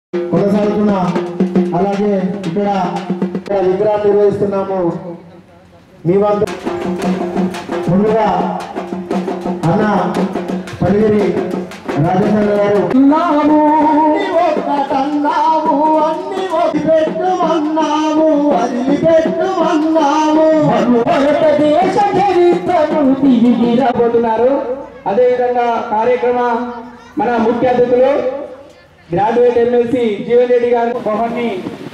కొనసాగుతున్నాం అలాగే ఇక్కడ ఇక్కడ విగ్రహం నిర్వహిస్తున్నాము మీ వంతు ముందుగా అన్న పడిగిరి రాజేంద్ర గారు అన్నావు ఒక్కటన్నావు అన్ని వదిలిపెట్టుమన్నావు వదిలిపెట్టుమన్నావు భారతదేశ చరిత్రను తిరిగి రాబోతున్నారు అదేవిధంగా కార్యక్రమ మన ముఖ్య అతిథులు గ్రాడ్యుయేట్ ఎమ్మెల్సీ జీవన్ రెడ్డి గారు బహుని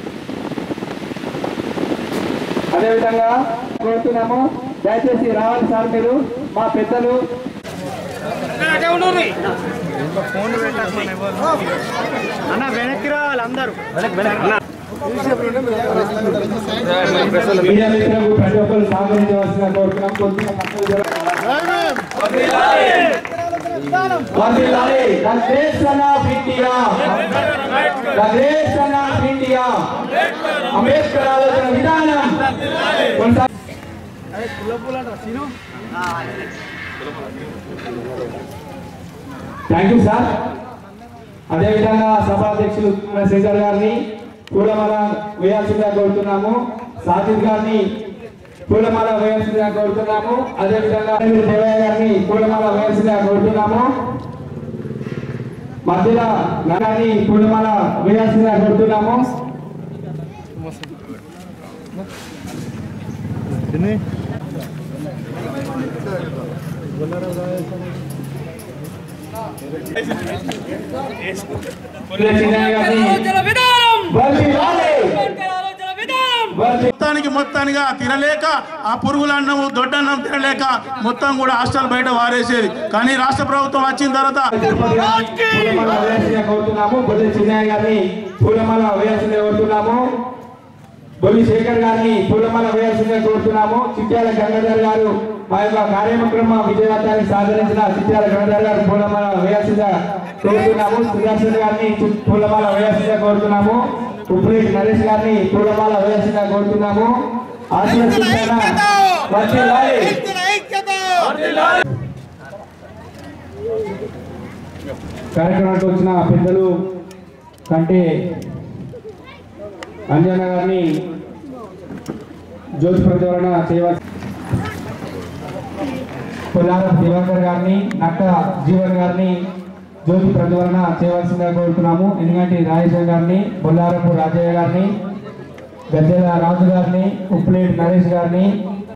అదేవిధంగా కోరుతున్నాము దయచేసి రావాలి సార్ మీరు మా పెద్దలు మీడియా మిత్రులకు ప్రతి ఒక్కరు సహకరించవలసిన కోరుతున్నాం కొద్దిగా పక్కకు జరగండి. వర్ధిల్లాలి. The great son of India. The great son of India. Ambedkar ఆలోచన విధానం కొనసా- థ్యాంక్ యూ సార్ అదేవిధంగా సభాధ్యక్షులు శంకర్ గారిని పూలమాల వేయాల్సిందిగా కోరుతున్నాము సాజిద్ గారిని పూలమాల వేయాల్సిందిగా కోరుతున్నాము అదేవిధంగా దేవయ్య గారిని పూలమాల వేయాల్సిందిగా కోరుతున్నాము మధ్యలో నగాని పూలమాల వేయాల్సిందిగా కోరుతున్నాము పుల్ల చిన్నయ్య గారిని ఆలోచన విధానం వర్ధిల్లాలి. అంబేద్కర్ ఆలోచన విధానం వర్ధి- మొత్తానికి మొత్తానిగా తినలేక ఆ పురుగుల అన్నం దొడ్డన్నం తినలేక మొత్తం కూడా హాస్టల్ బయట వారేసేది కానీ రాష్ట్ర ప్రభుత్వం వచ్చిన తర్వాత తిరుపతి గారిని పూలమాల వేయాల్సిందిగా కోరుతున్నాము బొల్లి చిన్నయ్య గారిని పూలమాల వేయాల్సిందిగా కోరుతున్నాము బొల్లి శేఖర్ గారిని పూలమాల వేయాల్సిందిగా కోరుతున్నాము చిట్యాల గంగాధర్ గారు మా యొక్క కార్యక్రమ విజయవంతానికి సహకరించిన చిట్యాల గంగాధర్ గారు పూలమాల వేయాల్సిందిగా కోరుతున్నాము సుదర్శన్ గారిని చి- పూలమాల వేయాల్సిందిగా కోరుతున్నాము ఉప్రేట్ నరేష్ గారిని పూలమాల వేయాల్సిందిగా కోరుతున్నాము ఆశీర్వదించారా వర్ధిల్లాలి. కార్యక్రమానికి వచ్చిన పెద్దలు కంటే అంజన గారిని జ్యోతి ప్రతివరణ చేయవలసి పుల్లారం దివాకర్ గారిని నక్క జీవన్ గారిని జ్యోతి ప్రతివరణ చేయవలసిందిగా కోరుతున్నాము ఎందుకంటే రాజేశ్వర్ గారిని బొల్లారపు రాజయ్య గారిని గద్దెల రాజు గారిని ఉప్పులేటి నరేష్ గారిని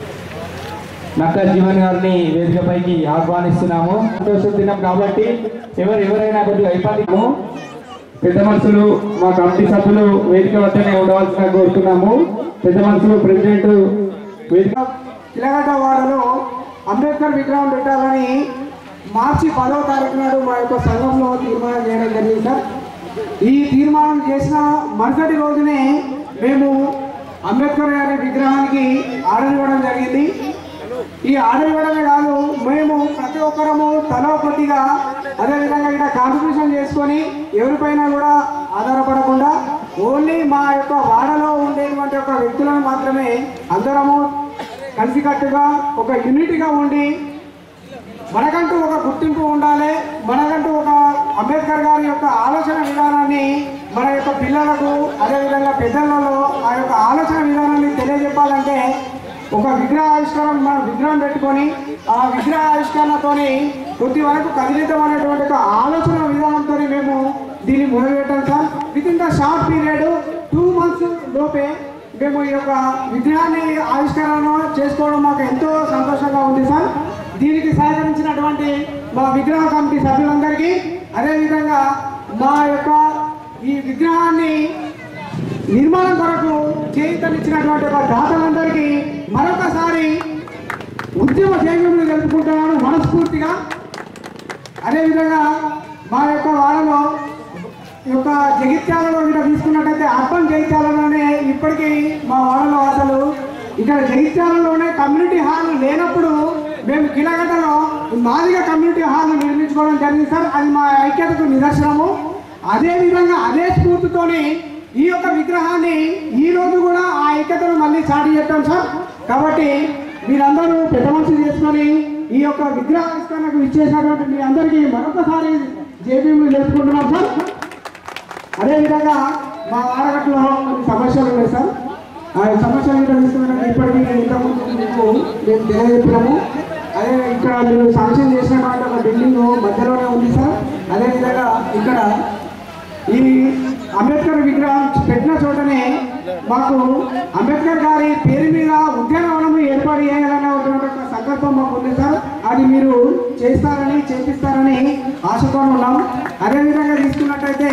నక్క జీవన్ గారిని వేదికపైకి ఆహ్వానిస్తున్నాము సంతోష దినం కాబట్టి ఎవరు ఎవరైనా కొద్దిగా ఇబ్బందిము పెద్ద మనుషులు మా కమిటీ సభ్యులు వేదిక వద్దనే ఉండవలసిన కోరుతున్నాము పెద్ద మనుషులు ప్రెసిడెంట్ వేదిక చిలగడ్డ వాడలో అంబేద్కర్ విగ్రహం పెట్టాలని మార్చి పదవ తారీఖు నాడు మా యొక్క సంఘంలో తీర్మానం చేయడం జరిగింది సార్ ఈ తీర్మానం చేసిన మరుసటి రోజునే మేము అంబేద్కర్ గారి విగ్రహానికి ఆర్డర్ ఇవ్వడం జరిగింది ఈ ఆర్డర్ ఇవ్వడమే కాదు మేము ప్రతి ఒక్కరము తల కొద్దిగా అదేవిధంగా ఇక్కడ కాంట్రిబ్యూషన్ చేసుకొని ఎవరిపైన కూడా ఆధారపడకుండా ఓన్లీ మా యొక్క వాడలో ఉండేటువంటి ఒక వ్యక్తులను మాత్రమే అందరము కలిసికట్టుగా ఒక యూనిట్గా ఉండి మనకంటూ ఒక గుర్తింపు ఉండాలి మనకంటూ ఒక అంబేద్కర్ గారి యొక్క ఆలోచన విధానాన్ని మన యొక్క పిల్లలకు అదేవిధంగా పెద్దలలో ఆ యొక్క ఆలోచన విధానాన్ని తెలియజెప్పాలంటే ఒక విగ్రహ ఆవిష్కరణ మనం విగ్రహం పెట్టుకొని ఆ విగ్రహ ఆవిష్కరణతోని కొద్ది వరకు కదిలిద్దాం అనేటువంటి ఒక ఆలోచన విధానంతో మేము దీన్ని మొదలుపెట్టాం sir with in the short period two months లోపే మేము ఈ యొక్క విగ్రహాన్ని ఆవిష్కరణ చేసుకోవడం మాకు ఎంతో సంతోషంగా ఉంది సార్ దీనికి సహకరించినటువంటి మా విగ్రహ కమిటీ సభ్యులందరికీ అదేవిధంగా మా యొక్క ఈ విగ్రహాన్ని నిర్మాణం కొరకు చేయితనిచ్చినటువంటి ఒక దాతలందరికీ మరొకసారి ఉద్యమ జైవ్యములు జరుపుకుంటున్నాను మనస్ఫూర్తిగా అదేవిధంగా మా యొక్క వాళ్ళలో ఈ యొక్క జగిత్యాలలో ఇక్కడ తీసుకున్నట్టయితే అర్బన్ జగిత్యాలలోనే ఇప్పటికీ మా వాళ్ళలో అసలు ఇక్కడ జగిత్యాలలోనే కమ్యూనిటీ హాల్ లేనప్పుడు మేము కిలగడ్డలో మాదిగా కమ్యూనిటీ హాల్ నిర్మించుకోవడం జరిగింది సార్ అది మా ఐక్యతకు నిదర్శనము అదే విధంగా అదే స్ఫూర్తితోని ఈ యొక్క విగ్రహాన్ని ఈ రోజు కూడా ఆ ఐక్యతను మళ్ళీ చాటి చెప్పాం సార్ కాబట్టి మీరందరూ పెద్ద మనసు చేసుకొని ఈ యొక్క విగ్రహావిష్కరణకు ఇచ్చేసినటువంటి మీ అందరికీ మరొకసారి జేబీలు తెలుసుకుంటున్నాం సార్ అదేవిధంగా మా వాడగట్లో కొన్ని సమస్యలు ఉన్నాయి సార్ ఆ సమస్యలు కూడా తీసుకున్నాక ఇప్పటికీ నేను ఇంతకుముందు మీకు మేము తెలియజెప్పినాము అదే ఇక్కడ మీరు శాంక్షన్ చేసినటువంటి ఒక బిల్డింగ్ మధ్యలోనే ఉంది సార్ అదేవిధంగా ఇక్కడ ఈ అంబేద్కర్ విగ్రహం పెట్టిన చోటనే మాకు అంబేద్కర్ గారి పేరు మీద ఉద్యానవనం ఏర్పాటు చేయాలన్న ఒక సంకల్పం మాకు ఉంది సార్ అది మీరు చేస్తారని చేపిస్తారని ఆశతో ఉన్నాం అదేవిధంగా తీసుకున్నట్టయితే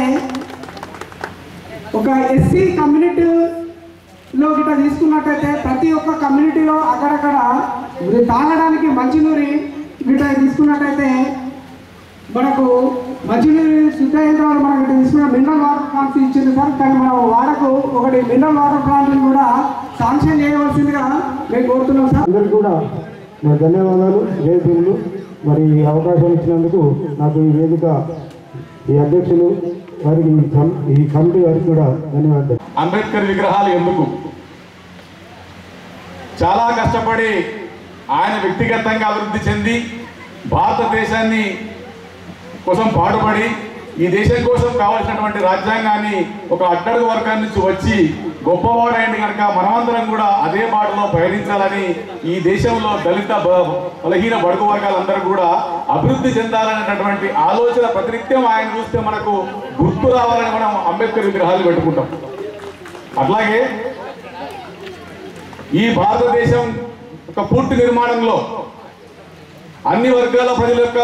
ఒక ఎస్సీ కమ్యూనిటీలో గిట్ట తీసుకున్నట్టయితే ప్రతి ఒక్క కమ్యూనిటీలో అక్కడక్కడ ఇది తాగడానికి మంచినీరు గిట్ట తీసుకున్నట్టయితే మనకు మంచినీరు శుద్ధ యంత్రాలు మనకి ఇట్లా తీసుకున్న మినరల్ వాటర్ ప్లాంట్స్ ఇచ్చింది సార్ కానీ మనం వాడకు ఒకటి మినరల్ వాటర్ ప్లాంట్ కూడా శాంక్షన్ చేయవలసిందిగా మేము కోరుతున్నాం సార్ అందరికీ కూడా నా ధన్యవాదాలు జయభీములు మరి ఈ అవకాశం ఇచ్చినందుకు నాకు ఈ వేదిక ఈ అధ్యక్షులు వారికి ఈ కమ్- ఈ కమిటీ వారికి కూడా ధన్యవాదాలు అంబేద్కర్ విగ్రహాలు ఎందుకు చాలా కష్టపడి ఆయన వ్యక్తిగతంగా అభివృద్ధి చెంది భారతదేశాన్ని కోసం పాటుపడి ఈ దేశం కోసం కావాల్సినటువంటి రాజ్యాంగాన్ని ఒక అట్టడుగు వర్గం నుంచి వచ్చి గొప్పవాడైంది కనుక మనమందరం కూడా అదే బాటలో పయనించాలని ఈ దేశంలో దళిత బ- బలహీన బడుగు వర్గాలందరూ కూడా అభివృద్ధి చెందాలనేటటువంటి ఆలోచన ప్రతినిత్యం ఆయన చూస్తే మనకు గుర్తు రావాలని మనం అంబేద్కర్ విగ్రహాలు పెట్టుకుంటాం అట్లాగే ఈ భారతదేశం ఒక పూర్తి నిర్మాణంలో అన్ని వర్గాల ప్రజల యొక్క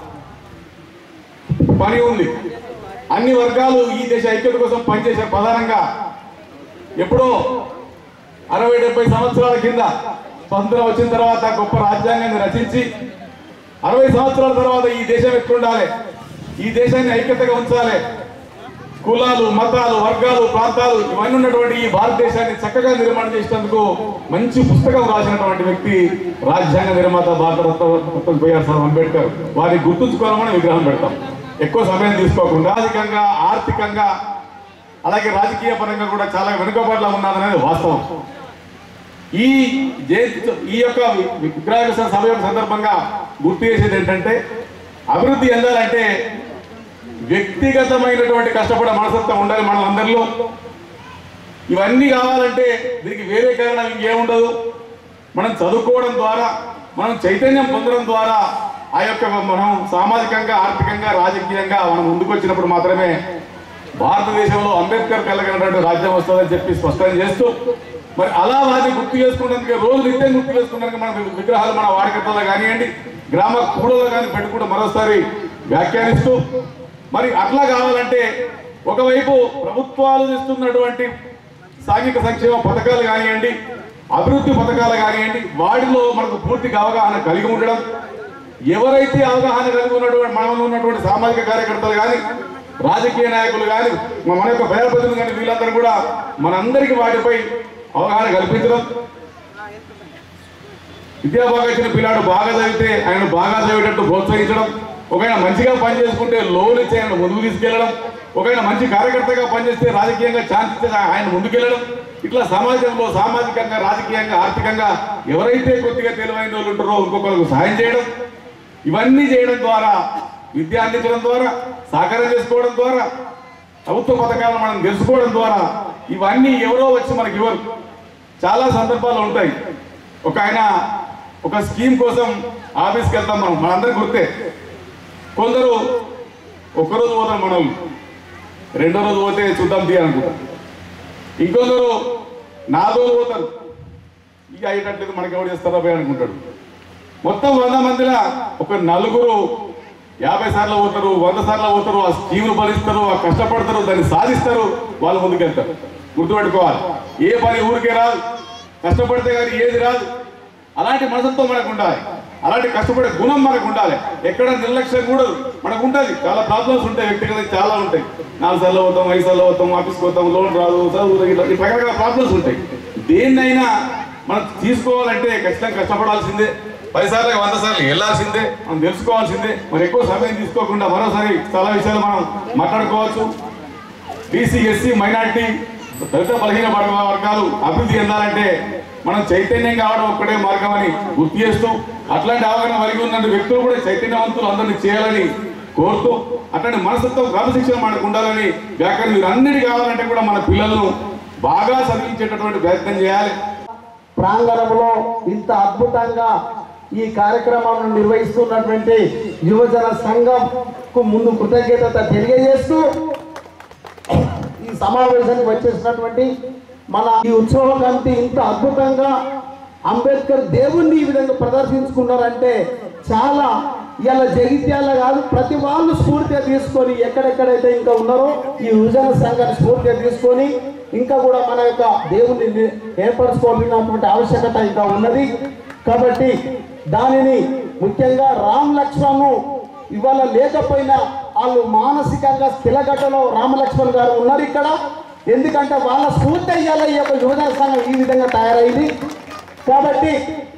పని ఉంది అన్ని వర్గాలు ఈ దేశ ఐక్యత కోసం పనిచేసే ప్రధానంగా ఎప్పుడో అరవై డెబ్బై సంవత్సరాల కింద స్వతంత్రం వచ్చిన తర్వాత గొప్ప రాజ్యాంగాన్ని రచించి అరవై సంవత్సరాల తర్వాత ఈ దేశం ఎట్లుండాలి ఈ దేశాన్ని ఐక్యతగా ఉంచాలి కులాలు మతాలు వర్గాలు ప్రాంతాలు ఇవన్నీ ఉన్నటువంటి ఈ భారతదేశాన్ని చక్కగా నిర్మాణం చేసినందుకు మంచి పుస్తకం రాసినటువంటి వ్యక్తి రాజ్యాంగ నిర్మాత భారతరత్న డాక్టర్ బిఆర్ సాహెబ్ అంబేద్కర్ వారిని గుర్తుంచుకోవాలని విగ్రహం పెడతాం ఎక్కువ సమయం తీసుకోకుండా ఆర్థికంగా ఆర్థికంగా అలాగే రాజకీయ పరంగా కూడా చాలా వెనుకబాటులో ఉన్నదనేది వాస్తవం ఈ జయంతి ఈ యొక్క విగ్రహ సభ యొక్క సందర్భంగా గుర్తు చేసేది ఏంటంటే అభివృద్ధి చెందాలంటే వ్యక్తిగతమైనటువంటి కష్టపడే మనస్తత్వం ఉండాలి మన అందరిలో ఇవన్నీ కావాలంటే దీనికి వేరే కారణం ఇంకేముండదు మనం చదువుకోవడం ద్వారా మనం చైతన్యం పొందడం ద్వారా ఆ యొక్క మనం సామాజికంగా ఆర్థికంగా రాజకీయంగా మనం ముందుకు వచ్చినప్పుడు మాత్రమే భారతదేశంలో అంబేద్కర్ కలిగినటువంటి రాజ్యం వస్తుందని చెప్పి స్పష్టం చేస్తూ మరి అలా వారిని గుర్తు చేసుకున్నందుకే రోజు నిత్యం గుర్తు చేసుకున్నందుకు మన విగ్రహాలు మన వాడకట్లలో కానివ్వండి గ్రామ కూడలో కానీ పెట్టుకుంటూ మరోసారి వ్యాఖ్యానిస్తూ మరి అట్లా కావాలంటే ఒకవైపు ప్రభుత్వాలు ఇస్తున్నటువంటి సాంఘిక సంక్షేమ పథకాలు కానివ్వండి అభివృద్ధి పథకాలు కానివ్వండి వాటిలో మనకు పూర్తిగా అవగాహన కలిగి ఉండడం ఎవరైతే అవగాహన కలిగి ఉన్నటువంటి మనలో ఉన్నటువంటి సామాజిక కార్యకర్తలు కానీ రాజకీయ నాయకులు కానీ మన యొక్క ప్రజాప్రతినిధులు కానీ వీళ్ళందరూ కూడా మనందరికీ వాటిపై అవగాహన కల్పించడం విద్యా బాగా ఇచ్చిన పిల్లాడు బాగా చదివితే ఆయన బాగా చదివేటట్టు ప్రోత్సహించడం ఒకఆయన మంచిగా పని చేసుకుంటే లోన్ ఇచ్చి ఆయన ముందుకు తీసుకెళ్లడం ఒకఆయన మంచి కార్యకర్తగా పనిచేస్తే రాజకీయంగా ఛాన్స్ ఇస్తే ఆయన ముందుకెళ్లడం ఇట్లా సమాజంలో సామాజికంగా రాజకీయంగా ఆర్థికంగా ఎవరైతే కొద్దిగా తెలివైన వాళ్ళు ఉంటారో ఇంకొకరికి సహాయం చేయడం ఇవన్నీ చేయడం ద్వారా విద్య అందించడం ద్వారా సహకారం చేసుకోవడం ద్వారా ప్రభుత్వ పథకాలను మనం తెలుసుకోవడం ద్వారా ఇవన్నీ ఎవరో వచ్చి మనకి ఇవ్వరు చాలా సందర్భాలు ఉంటాయి ఒక ఆయన ఒక స్కీమ్ కోసం ఆఫీస్కి వెళ్తాం మనం మనందరికి గుర్తే కొందరు ఒక్కరోజు పోతారు మనం రెండో రోజు పోతే చూద్దాం తీ అనుకుంటాం ఇంకొందరు నాలుగు రోజులు పోతారు ఇక అయ్యేటట్లేదు మనకి ఎవరు చేస్తారో పోయి అనుకుంటాడు మొత్తం వంద మందిలో ఒక నలుగురు యాభై సార్లు పోతారు వంద సార్లు పోతారు ఆ స్కీమ్ను భరిస్తారు ఆ కష్టపడతారు దాన్ని సాధిస్తారు వాళ్ళు ముందుకెళ్తారు గుర్తుపెట్టుకోవాలి ఏ పని ఊరికే రాదు కష్టపడితే కానీ ఏది రాదు అలాంటి మనసత్వం మనకు ఉండాలి అలాంటి కష్టపడే గుణం మనకు ఉండాలి ఎక్కడ నిర్లక్ష్యం కూడా మనకు ఉంటుంది చాలా ప్రాబ్లమ్స్ ఉంటాయి వ్యక్తిగత చాలా ఉంటాయి నాలుగు సార్లు పోతాం ఐదు సార్లు పోతాం ఆఫీస్కి పోతాం లోన్ రాదు చదువు ఇట్లా ఈ రకరకాల ప్రాబ్లమ్స్ ఉంటాయి దేన్నైనా మనం తీసుకోవాలంటే ఖచ్చితంగా కష్టపడాల్సిందే పది సార్లు వంద సార్లు వెళ్ళాల్సిందే మనం తెలుసుకోవాల్సిందే మరి ఎక్కువ సమయం తీసుకోకుండా మరోసారి చాలా విషయాలు మనం మాట్లాడుకోవచ్చు బీసీ ఎస్సీ మైనార్టీ దళిత బలహీన వర్గ- వర్గాలు అభివృద్ధి చెందాలంటే మనం చైతన్యం కావడం ఒక్కటే మార్గం అని గుర్తు చేస్తూ అట్లాంటి అవగాహన కలిగి ఉన్న వ్యక్తులు కూడా చైతన్యవంతులు అందరినీ చేయాలని కోరుతూ అట్లాంటి మనస్తత్వం క్రమశిక్షణ మనకు ఉండాలని వ్యాకరణ మీరు అన్నిటి కావాలంటే కూడా మన పిల్లలను బాగా చదివించేటటువంటి ప్రయత్నం చేయాలి ప్రాంగణంలో ఇంత అద్భుతంగా ఈ కార్యక్రమాలను నిర్వహిస్తున్నటువంటి యువజన సంఘంకు ముందు కృతజ్ఞత తెలియజేస్తూ ఈ సమావేశానికి వచ్చేసినటువంటి మన ఈ ఉత్సవ కమిటీ ఇంత అద్భుతంగా అంబేద్కర్ దేవుణ్ణి ఈ విధంగా ప్రదర్శించుకున్నారంటే చాలా ఇలా జగిత్యాల కాదు ప్రతి వాళ్ళు స్ఫూర్తిగా తీసుకొని ఎక్కడెక్కడైతే ఇంకా ఉన్నారో ఈ యువజన సంఘాన్ని స్ఫూర్తిగా తీసుకొని ఇంకా కూడా మన యొక్క దేవుణ్ణి ని- ఏర్పరచుకోవాల్సినటువంటి ఆవశ్యకత ఇంకా ఉన్నది కాబట్టి దానిని ముఖ్యంగా రామ్ లక్ష్మణ్ ఇవాళ లేకపోయినా వాళ్ళు మానసికంగా స్థిరగట్టలో రామలక్ష్మణ్ గారు ఉన్నారు ఇక్కడ ఎందుకంటే వాళ్ళ స్ఫూర్తి అయ్యాల ఈ యొక్క యువజన సంఘం ఈ విధంగా తయారైంది కాబట్టి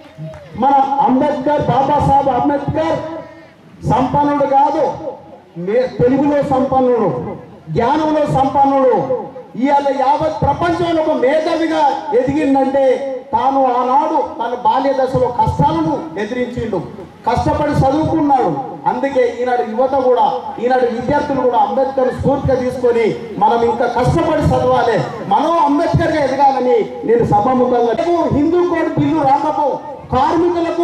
మన అంబేద్కర్ బాబాసాహెబ్ అంబేద్కర్ సంపన్నుడు కాదు మే- తెలుగులో సంపన్నుడు జ్ఞానంలో సంపన్నుడు ఇవాళ యావత్ ప్రపంచంలో ఒక మేధావిగా ఎదిగిందంటే తాను ఆనాడు తన బాల్య దశలో కష్టాలను ఎదిరించిండు కష్టపడి చదువుకున్నాడు అందుకే ఈనాడు యువత కూడా ఈనాడు విద్యార్థులు కూడా అంబేద్కర్ స్ఫూర్తిగా తీసుకొని మనం ఇంకా కష్టపడి చదవాలి మనం అంబేద్కర్ గా ఎదగాలని నేను సభాముఖంగా హిందూ కోడ్ బిల్లు రాకపో కార్మికులకు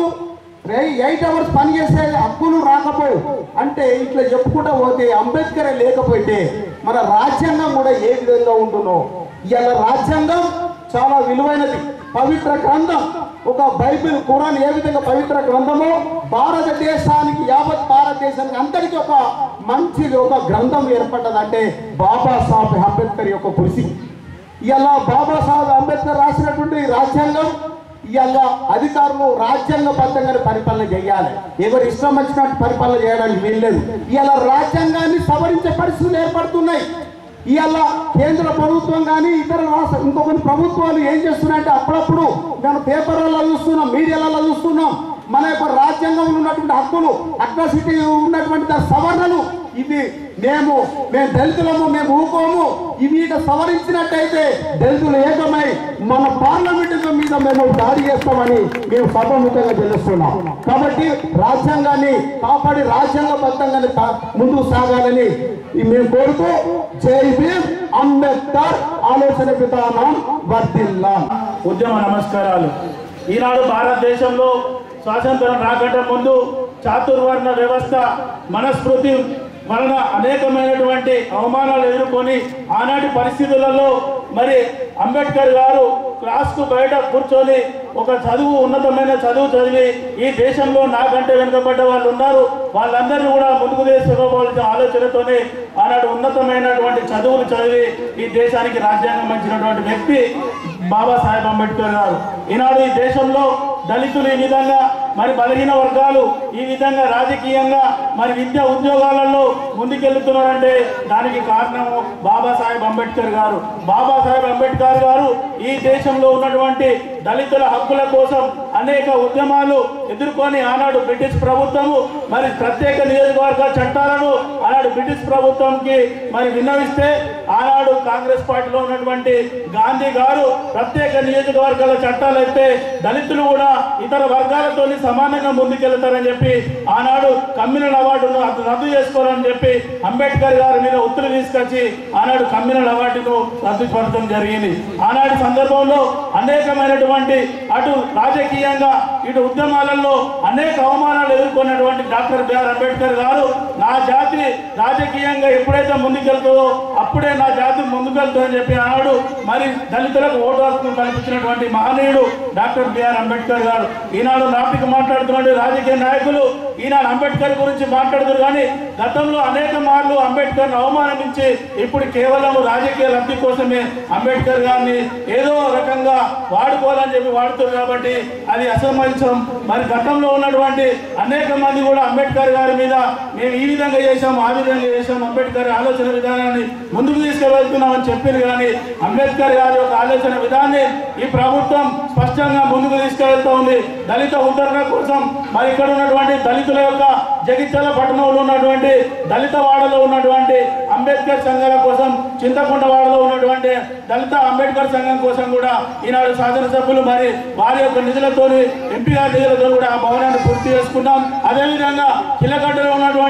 ఎయిట్ అవర్స్ పని చేసే హక్కులు రాకపోవు అంటే ఇట్లా చెప్పుకుంటా పోతే అంబేద్కర్ లేకపోతే మన రాజ్యాంగం కూడా ఏ విధంగా ఉంటుందో ఇవాళ రాజ్యాంగం చాలా విలువైనది పవిత్ర గ్రంథం ఒక బైబిల్ ఖురాన్ ఏ విధంగా పవిత్ర గ్రంథమో భారతదేశానికి యావత్ భారతదేశానికి అందరికీ ఒక మంచిది ఒక గ్రంథం ఏర్పడ్డదంటే బాబాసాహెబ్ అంబేద్కర్ యొక్క కృషి ఇలా బాబాసాహెబ్ అంబేద్కర్ రాసినటువంటి రాజ్యాంగం ఇవాళ అధికారులు రాజ్యాంగబద్ధంగా పరిపాలన చేయాలి ఎవరు ఇష్టం వచ్చినట్టు పరిపాలన చేయడానికి వీల్లేదు ఇవాళ రాజ్యాంగాన్ని సవరించే పరిస్థితులు ఏర్పడుతున్నాయి ఇవాళ కేంద్ర ప్రభుత్వం కానీ ఇతర రాష్ట్ర ఇంకొక ప్రభుత్వాలు ఏం చేస్తున్నాయంటే అప్పుడప్పుడు మేము పేపర్లలో చూస్తున్నాం మీడియాలలో చూస్తున్నాం మన యొక్క రాజ్యాంగంలో ఉన్నటువంటి హక్కులు అట్రాసిటీ ఉన్నటువంటి దాని సవరణలు ఇవి మేము మేము దళితులము మేము ఊకోము ఇవి ఇక సవరించినట్టయితే దళితులు ఏకమై మన పార్లమెంటు మీద మేము దాడి చేస్తామని మేము సభముఖంగా తెలుస్తున్నాం కాబట్టి రాజ్యాంగాన్ని కాపాడి రాజ్యాంగబద్ధంగానే తా- ముందుకు సాగాలని ఈ మేము కోరుతూ జై భీమ్ అంబేద్కర్ ఆలోచన విధానం వర్దిల్లా ఉద్యమ నమస్కారాలు ఈనాడు భారతదేశంలో స్వాతంత్రం రాకంటే ముందు చాతుర్వర్ణ వ్యవస్థ మనస్మృతి వలన అనేకమైనటువంటి అవమానాలు ఎదుర్కొని ఆనాటి పరిస్థితులలో మరి అంబేద్కర్ గారు క్లాస్కు బయట కూర్చొని ఒక చదువు ఉన్నతమైన చదువు చదివి ఈ దేశంలో నాకంటే వెనుకబడ్డ వాళ్ళు ఉన్నారు వాళ్ళందరినీ కూడా ముందుకు తీసుకోవాల్సిన ఆలోచనతోనే ఆనాడు ఉన్నతమైనటువంటి చదువులు చదివి ఈ దేశానికి రాజ్యాంగం ఇచ్చినటువంటి వ్యక్తి బాబాసాహెబ్ అంబేద్కర్ గారు ఈనాడు ఈ దేశంలో దళితులు ఈ విధంగా మరి బలహీన వర్గాలు ఈ విధంగా రాజకీయంగా మరి విద్యా ఉద్యోగాలలో ముందుకెళ్తున్నారంటే దానికి కారణం బాబాసాహెబ్ అంబేద్కర్ గారు బాబాసాహెబ్ అంబేద్కర్ గారు ఈ దేశంలో ఉన్నటువంటి దళితుల హక్కుల కోసం అనేక ఉద్యమాలు ఎదుర్కొని ఆనాడు బ్రిటిష్ ప్రభుత్వము మరి ప్రత్యేక నియోజకవర్గ చట్టాలను ఆనాడు బ్రిటిష్ ప్రభుత్వంకి మరి విన్నవిస్తే ఆనాడు కాంగ్రెస్ పార్టీలో ఉన్నటువంటి గాంధీ గారు ప్రత్యేక నియోజకవర్గాల చట్టాలు అయితే దళితులు కూడా ఇతర వర్గాలతో సమానంగా ముందుకెళ్తారని చెప్పి ఆనాడు కమ్యూనల్ అవార్డును అది రద్దు చేసుకోవాలని చెప్పి అంబేద్కర్ గారి మీద ఒత్తిడి తీసుకొచ్చి ఆనాడు కమ్యూనల్ అవార్డును రద్దుపరచడం జరిగింది ఆనాటి సందర్భంలో అనేకమైనటువంటి అటు రాజకీయంగా ఇటు ఉద్యమాలలో అనేక అవమానాలు ఎదుర్కొన్నటువంటి డాక్టర్ బిఆర్ అంబేద్కర్ గారు నా జాతి రాజకీయంగా ఎప్పుడైతే ముందుకెళ్తుందో అప్పుడే నా జాతి ముందుకెళ్తుందని చెప్పి ఆనాడు మరి దళితులకు ఓటు హక్కు కల్పించినటువంటి మహనీయుడు డాక్టర్ బిఆర్ అంబేద్కర్ గారు ఈనాడు నాటికి మాట్లాడుతున్న రాజకీయ నాయకులు ఈనాడు అంబేద్కర్ గురించి మాట్లాడుతున్నారు కానీ గతంలో అనేక మార్లు అంబేద్కర్ అవమానించి ఇప్పుడు కేవలం రాజకీయ లబ్ధి కోసమే అంబేద్కర్ గారిని ఏదో రకంగా వాడుకోవాలని చెప్పి వాడుతున్నారు కాబట్టి అది అసమంజసం మరి గతంలో ఉన్నటువంటి అనేక మంది కూడా అంబేద్కర్ గారి మీద మేము ఈ విధంగా చేశాం ఆ విధంగా చేశాం అంబేద్కర్ ఆలోచన విధానాన్ని ముందుకు తీసుకువెళ్తున్నామని చెప్పారు కానీ అంబేద్కర్ గారి యొక్క ఆలోచన విధానాన్ని ఈ ప్రభుత్వం స్పష్టంగా ముందుకు తీసుకువెళ్తా ఉంది దళిత ఉద్ధరణ కోసం మరి ఇక్కడ ఉన్నటువంటి దళితుల యొక్క జగిత్యాల పట్టణంలో ఉన్నటువంటి దళిత వాడలో ఉన్నటువంటి అంబేద్కర్ సంఘాల కోసం చింతకుంట వాడలో ఉన్నటువంటి దళిత అంబేద్కర్ సంఘం కోసం కూడా ఈనాడు శాసనసభ్యులు మరి వారి యొక్క నిధులతోని ఎంపీ గారి నిధులతో కూడా ఆ భవనాన్ని పూర్తి చేసుకున్నాం అదేవిధంగా కిలగడ్డలో ఉన్నటువంటి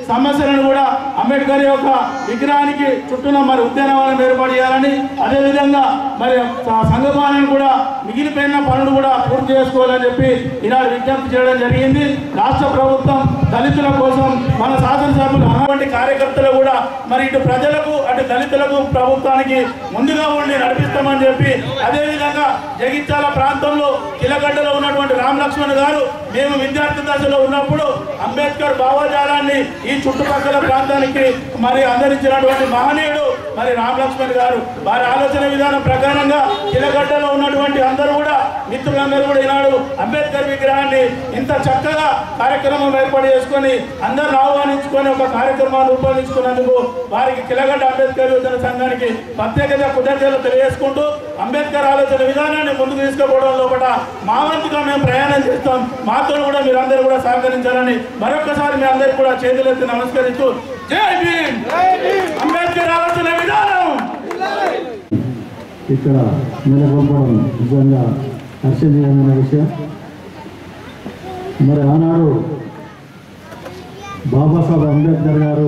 సమస్యలను కూడా అంబేద్కర్ యొక్క విగ్రహానికి చుట్టూన మరి ఉద్యానవనం ఏర్పాటు చేయాలని అదేవిధంగా మరి స- సంఘపాలను కూడా మిగిలిపోయిన పనులు కూడా పూర్తి చేసుకోవాలని చెప్పి ఈనాడు విజ్ఞప్తి చేయడం జరిగింది రాష్ట్ర ప్రభుత్వం దళితుల కోసం మన శాసనసభ్యులు అటువంటి కార్యకర్తలు కూడా మరి ఇటు ప్రజలకు అటు దళితులకు ప్రభుత్వానికి ముందుగా ఉండి నడిపిస్తామని చెప్పి అదేవిధంగా జగిత్యాల ప్రాంతంలో కిలగడ్డలో ఉన్నటువంటి రామ్ లక్ష్మణ్ గారు మేము విద్యార్థి దశలో ఉన్నప్పుడు అంబేద్కర్ భావజాలాన్ని ఈ చుట్టుపక్కల ప్రాంతానికి మరి అందించినటువంటి మహనీయుడు మరి రామ్ లక్ష్మణ్ గారు వారి ఆలోచన విధానం ప్రకారంగా కిలగడ్డలో ఉన్నటువంటి అందరూ కూడా మిత్రులందరూ కూడా ఈనాడు అంబేద్కర్ విగ్రహాన్ని ఇంత చక్కగా కార్యక్రమం ఏర్పాటు చేసుకొని అందరిని ఆహ్వానించుకొని ఒక కార్యక్రమాన్ని రూపొందించుకున్నందుకు వారికి కిలగడ్డ అంబేద్కర్ యువజన సంఘానికి ప్రత్యేకంగా కృతజ్ఞతలు తెలియజేసుకుంటూ అంబేద్కర్ ఆలోచన విధానాన్ని ముందుకు తీసుకుపోవడం లోపల మా వంతుగా మేము ప్రయాణం చేస్తాం మాతో కూడా మీరందరూ కూడా సహకరించాలని మరొకసారి మీ అందరికీ కూడా చేతులెత్తి నమస్కరిస్తూ జై భీమ్ అంబేద్కర్ ఆలోచన విధానం ఇక్కడ నెలకొల్పడం నిజంగా హర్షణీయమైన విషయం మరి ఆనాడు బాబాసాహెబ్ అంబేద్కర్ గారు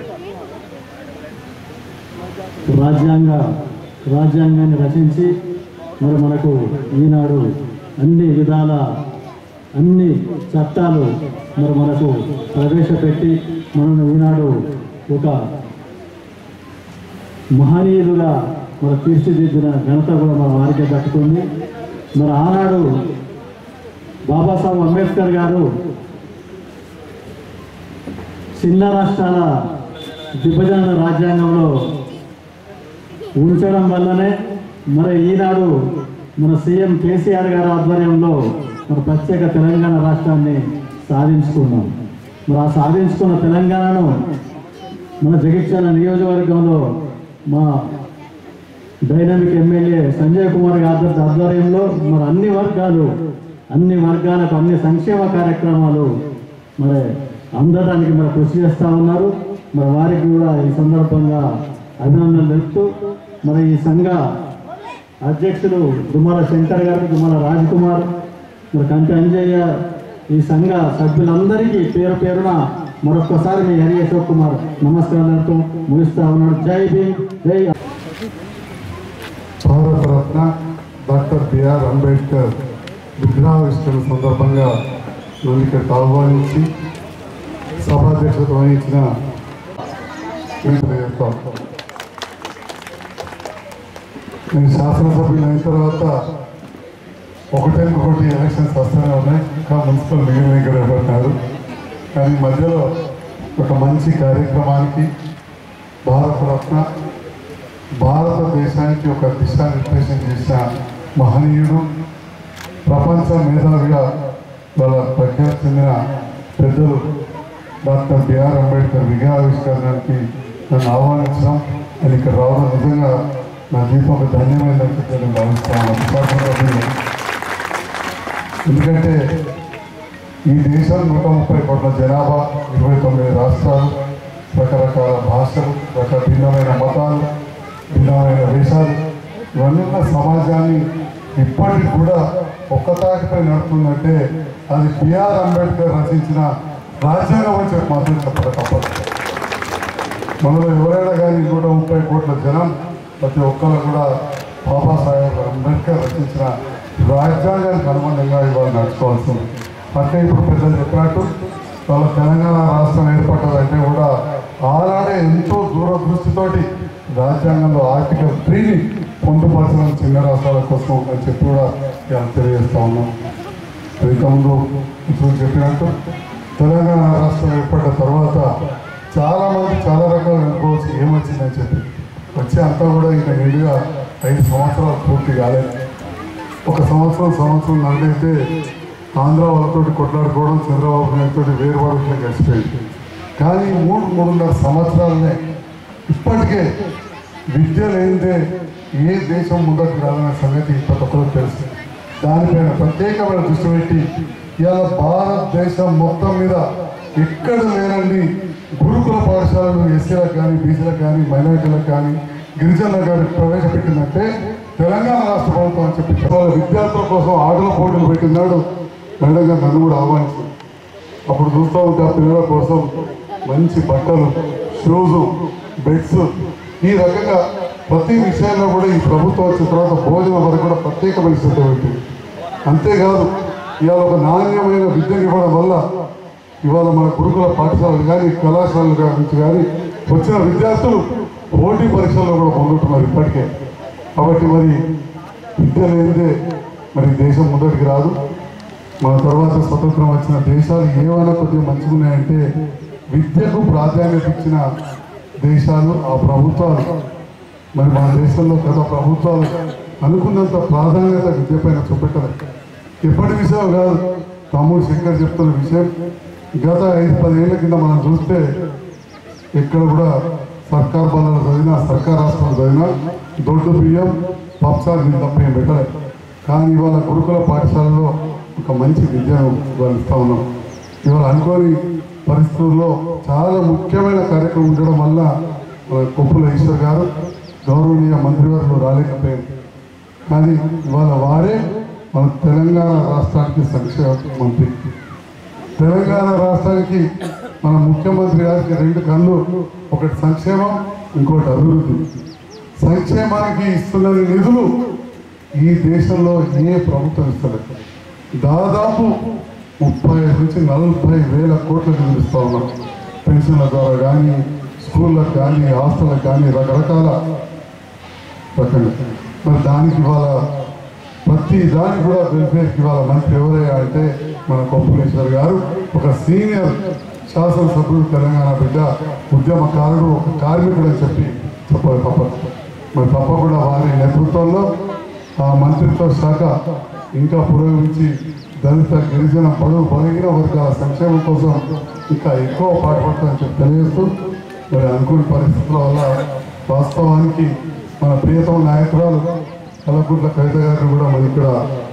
రాజ్యాంగ రాజ్యాంగాన్ని రచించి మరి మనకు ఈనాడు అన్ని విధాల అన్ని చట్టాలు మరి మనకు ప్రవేశపెట్టి మనను ఈనాడు ఒక మహనీయులుగా మన తీర్చిదిద్దిన ఘనత కూడా మన వారికే దక్కుతుంది మరి ఆనాడు బాబాసాహెబ్ అంబేద్కర్ గారు చిన్న రాష్ట్రాల విభజన రాజ్యాంగంలో ఉంచడం వల్లనే మరి ఈనాడు మన సీఎం కేసీఆర్ గారి ఆధ్వర్యంలో మన ప్రత్యేక తెలంగాణ రాష్ట్రాన్ని సాధించుకున్నాం మరి ఆ సాధించుకున్న తెలంగాణను మన జగిత్యాల నియోజకవర్గంలో మా డైనమిక్ ఎమ్మెల్యే సంజయ్ కుమార్ గారి ఆధ్వర్యంలో మరి అన్ని వర్గాలు అన్ని వర్గాలకు అన్ని సంక్షేమ కార్యక్రమాలు మరి అందడానికి మరి కృషి చేస్తూ ఉన్నారు మరి వారికి కూడా ఈ సందర్భంగా అభినందనలు తెలుపుతూ మరి ఈ సంఘ అధ్యక్షులు దుమ్మల శంకర్ గారు దుమ్మల రాజ్ కుమార్ మరి కంటి అంజయ్య ఈ సంఘ సభ్యులందరికీ పేరు పేరున మరొక్కసారి మీ హరి అశోక్ కుమార్ నమస్కారాలతో ముగిస్తా ఉన్నాడు జై భీమ్ జై భారతరత్న డాక్టర్ బిఆర్ అంబేద్కర్ విగ్రహావిష్కరణ సందర్భంగా నన్ను ఇక్కడికి ఆహ్వానించి సభాధ్యక్షత వహించిన చేస్తాం నేను శాసనసభ్యులు అయిన తర్వాత ఒకటే ఒకటి ఎలక్షన్స్ వస్తూనే ఉన్నాయి ఇంకా మున్సిపల్ మిగిలిన ఇక్కడ ఇవ్వబడినారు కానీ మధ్యలో ఒక మంచి కార్యక్రమానికి భారతరత్న భారతదేశానికి ఒక దిశానిర్దేశం చేసిన మహనీయుడు ప్రపంచ మేధావిగా వాళ్ళ ప్రఖ్యాతి చెందిన పెద్దలు డాక్టర్ బిఆర్ అంబేద్కర్ విగ్రహావిష్కరణకి నన్ను ఆహ్వానించడం నేను ఇక్కడ రావడం నిజంగా నా జీవితం ఒక ధన్యమైందని చెప్పి నేను భావిస్తాను విశాఖపట్నంలో. ఎందుకంటే ఈ దేశం నూట ముప్పై కోట్ల జనాభా ఇరవై తొమ్మిది రాష్ట్రాలు రకరకాల భాషలు రక భిన్నమైన మతాలు భిన్నమైన వేషాలు ఇవన్నీ ఉన్న సమాజాన్ని ఇప్పటికి కూడా ఒక్కతాటిపై నడుపుతుందంటే అది బిఆర్ అంబేద్కర్ రచించిన రాజ్యాంగం అని చెప్పి మాత్రం చెప్పడం తప్పదు మనలో ఎవరైనా కానీ నూట ముప్పై కోట్ల జనం ప్రతి ఒక్కరు కూడా బాబాసాహెబ్ అంబేద్కర్ రచించిన రాజ్యాంగానికి అనుగుణంగా ఇవాళ నడుచుకోవాల్సి ఉంది అంటే ఇప్పుడు పెద్దలు చెప్పినట్టు వాళ్ళ తెలంగాణ రాష్ట్రం ఏర్పడ్డదంటే కూడా ఆనాడే ఎంతో దూరదృష్టితోటి రాజ్యాంగంలో ఆర్టికల్ త్రీని పొందుపరచడం చిన్న రాష్ట్రాల కోసం అని చెప్పి కూడా ఇవాళ తెలియజేస్తా ఉన్నాం ఇంతకుముందు ఇప్పుడు చెప్పినట్టు తెలంగాణ రాష్ట్రం ఏర్పడ్డ తర్వాత చాలా మంది చాలా రకాలు అనుకోవచ్చు ఏమొచ్చిందని చెప్పి వచ్చి అంతా కూడా ఇంకా నిండుగా ఐదు సంవత్సరాలు పూర్తి కాలేదు ఒక సంవత్సరం సంవత్సరం నడితే ఆంధ్ర వాళ్ళతో కొట్లాడుకోవడం చంద్రబాబు నాయుడుతో వేరుపాటు గడిచిపోయింది కానీ ఈ మూడు మూడున్నర సంవత్సరాలనే ఇప్పటికే విద్య లేనిదే ఏ దేశం ముందరికి రాదనే సంగతి ప్రతి ఒక్కరికి తెలుసు దానిపైన ప్రత్యేకమైన దృష్టి పెట్టి ఇవాళ భారతదేశం మొత్తం మీద ఎక్కడ లేనండి గురుకుల పాఠశాలలు ఎస్సీలకు కానీ బీసీలకు కానీ మైనారిటీలకు కానీ గిరిజనులకు కానీ ప్రవేశపెట్టిందంటే తెలంగాణ రాష్ట్ర ప్రభుత్వం అని చెప్పి వాళ్ళ విద్యార్థుల కోసం ఆటల పోటీలు పెట్టినాడు మేడం గారు నన్ను కూడా ఆహ్వానించింది అప్పుడు చూస్తూ ఉంటే ఆ పిల్లల కోసం మంచి బట్టలు షూజు బెడ్స్ ఈ రకంగా ప్రతి విషయంలో కూడా ఈ ప్రభుత్వం వచ్చిన తర్వాత భోజనం వరకు కూడా ప్రత్యేకమైన శ్రద్ధ పెట్టింది అంతేకాదు ఇవాళ ఒక నాణ్యమైన విద్యను ఇవ్వడం వల్ల ఇవాళ మన గురుకుల పాఠశాలలు కానీ కళాశాలల నుంచి కానీ వచ్చిన విద్యార్థులు పోటీ పరీక్షల్లో కూడా పొందుతున్నారు ఇప్పటికే కాబట్టి మరి విద్య లేనిదే మరి దేశం ముందటికి రాదు మన తర్వాత స్వతంత్రం వచ్చిన దేశాలు ఏమైనా కొద్దిగా మంచిగా ఉన్నాయంటే విద్యకు ప్రాధాన్యత ఇచ్చిన దేశాలు ఆ ప్రభుత్వాలు మరి మన దేశంలో గత ప్రభుత్వాలు అనుకున్నంత ప్రాధాన్యత విద్యపైన చూపెట్టలేదు ఎప్పటి విషయం కాదు తమ్ముడు శంకర్ చెప్తున్న విషయం గత ఐదు పదేళ్ల కింద మనం చూస్తే ఎక్కడ కూడా సర్కార్ బలాలు చదివినా సర్కార్ హాస్పిటల్ చదివినా దొడ్డు బియ్యం పప్సాలు దీని తప్ప ఏం పెట్టలేదు కానీ ఇవాళ గురుకుల పాఠశాలలో ఒక మంచి విద్యను ఇవాళ ఇస్తా ఉన్నాం ఇవాళ అనుకోని పరిస్థితుల్లో చాలా ముఖ్యమైన కార్యక్రమం ఉండడం వల్ల మన కొప్పుల ఈశ్వర్ గారు గౌరవనీయ మంత్రివర్యులు రాలేకపోయారు కానీ ఇవాళ వారే మన తెలంగాణ రాష్ట్రానికి సంక్షేమ మంత్రి తెలంగాణ రాష్ట్రానికి మన ముఖ్యమంత్రి గారికి రెండు కళ్ళు ఒకటి సంక్షేమం ఇంకోటి అభివృద్ధి సంక్షేమానికి ఇస్తున్న నిధులు ఈ దేశంలో ఏ ప్రభుత్వం ఇస్తలేదు దాదాపు ముప్పై ఐదు నుంచి నలభై వేల కోట్ల నిధులు ఇస్తా ఉన్నాం పెన్షన్ల ద్వారా కానీ స్కూళ్ళకు కానీ హాస్టళ్ళకు కానీ రకరకాల రకంగా మరి దానికి ఇవాళ ప్రతి దానికి కూడా వెల్ఫేర్కి ఇవాళ మంత్రి ఎవరయ్యా అంటే మన కొప్పులేశ్వర్ గారు ఒక సీనియర్ శాసనసభ్యుడు తెలంగాణ బిడ్డ ఉద్యమకారుడు ఒక కార్మికుడు అని చెప్పి చెప్పాలి తప్పదు మరి తప్పకుండా వారి నేతృత్వంలో ఆ మంత్రిత్వ శాఖ ఇంకా పురోగమించి దళిత గిరిజన బడుగు బలిగిన వర్గాల సంక్షేమం కోసం ఇంకా ఎక్కువ పాటుపడతామని చెప్పి తెలియజేస్తూ మరి అనుకున్న పరిస్థితుల వల్ల వాస్తవానికి మన ప్రియతమ నాయకురాలు కలకుంట్ల కవిత గారిని కూడా మన ఇక్కడ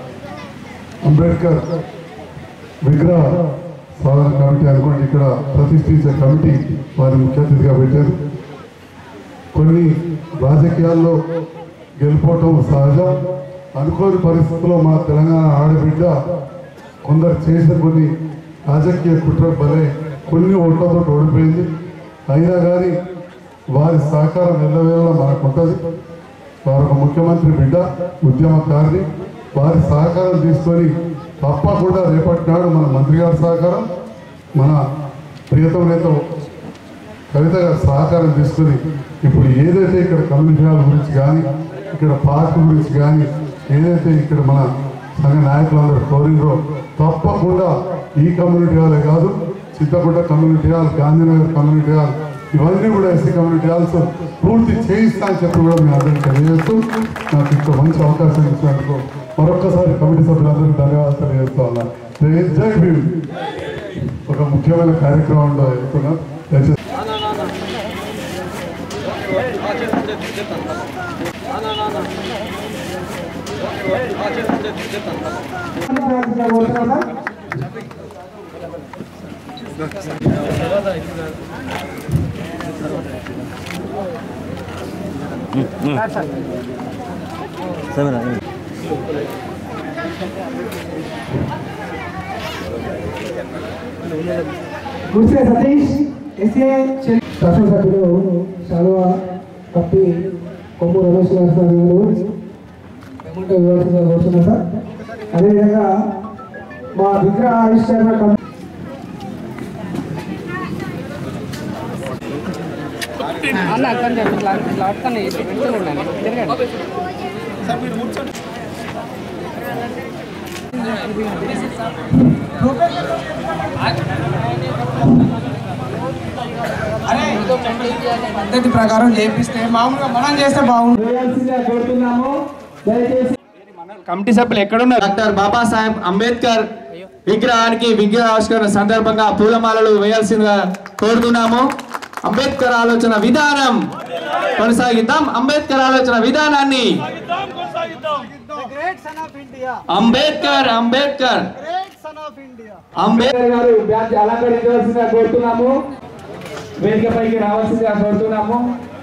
అంబేద్కర్ విగ్రహ సాధన కమిటీ అనుకోండి ఇక్కడ ప్రతిష్ఠించే కమిటీ వారిని ముఖ్య అతిథిగా పెట్టారు కొన్ని రాజకీయాల్లో గెలుపోవటం సహజం అనుకోని పరిస్థితుల్లో మన తెలంగాణ ఆడబిడ్డ కొందరు చేసిన కొన్ని రాజకీయ కుట్ర బలే కొన్ని ఓట్లతో ఓడిపోయింది అయినా కానీ వారి సహకారం ఎల్లవేళ మనకు ఉంటుంది వారు ఒక ముఖ్యమంత్రి బిడ్డ ఉద్యమకారిని వారి సహకారం తీసుకొని తప్పకుండా రేపటి నాడు మన మంత్రి గారి సహకారం మన ప్రియతమ నేత కవిత గారి సహకారం తీసుకొని ఇప్పుడు ఏదైతే ఇక్కడ కమ్యూనిటీ హాల్ గురించి కానీ ఇక్కడ పార్క్ గురించి కానీ ఏదైతే ఇక్కడ మన సంఘ నాయకులందరూ కోరిండ్రో తప్పకుండా ఈ కమ్యూనిటీ హాలే కాదు Chittagutta community hall Gandhinagar community hall ఇవన్నీ కూడా ఎస్సీ కమ్యూనిటీ హాల్స్ పూర్తి చేయిస్తా అని చెప్పి కూడా మీ అందరికీ తెలియజేస్తూ నాకు ఇంత మంచి అవకాశం ఇచ్చినందుకు మరొక్కసారి కమిటీ సభ్యులందరికీ ధన్యవాదాలు తెలియజేస్తా ఉన్నా జై జై భీమ్ ఒక ముఖ్యమైన కార్యక్రమంలో వెళ్తున్నాం దయచేసి గుడిసే సతీష్ ఎస్ఏ శాసనసభ్యులు శాలువా కప్పి కొమ్ము రమేష్ గారు సార్ గారు అమౌంట్ ఇవ్వాల్సిందిగా కోరుతున్నాం సార్ అదేవిధంగా మా విగ్రహ ఆవిష్కరణ కమిటీ అన్న అక్కడ ఇట్లా ఇట్లా అట్లనే వెళ్తూనే ఉండండి తిరగండి పద్ధతి ప్రకారం చేపిస్తే మామూలుగా మనం చేస్తే బాగుంటుంది వేయాల్సిందిగా కోరుతున్నాము దయచేసి కమిటీ సభ్యులు ఎక్కడున్నారు డాక్టర్ బాబాసాహెబ్ అంబేద్కర్ విగ్రహానికి విగ్రహ ఆవిష్కరణ సందర్భంగా పూలమాలలు వేయాల్సిందిగా కోరుతున్నాము అంబేద్కర్ ఆలోచన విధానం కొనసాగిద్దాం అంబేద్కర్ ఆలోచన విధానాన్ని అంబేద్కర్ అంబేద్కర్ అంబేద్కర్ గారు బ్యాచ్ అలంకరించవలసిందిగా కోరుతున్నాము వేదికపైకి రావాల్సిందిగా కోరుతున్నాము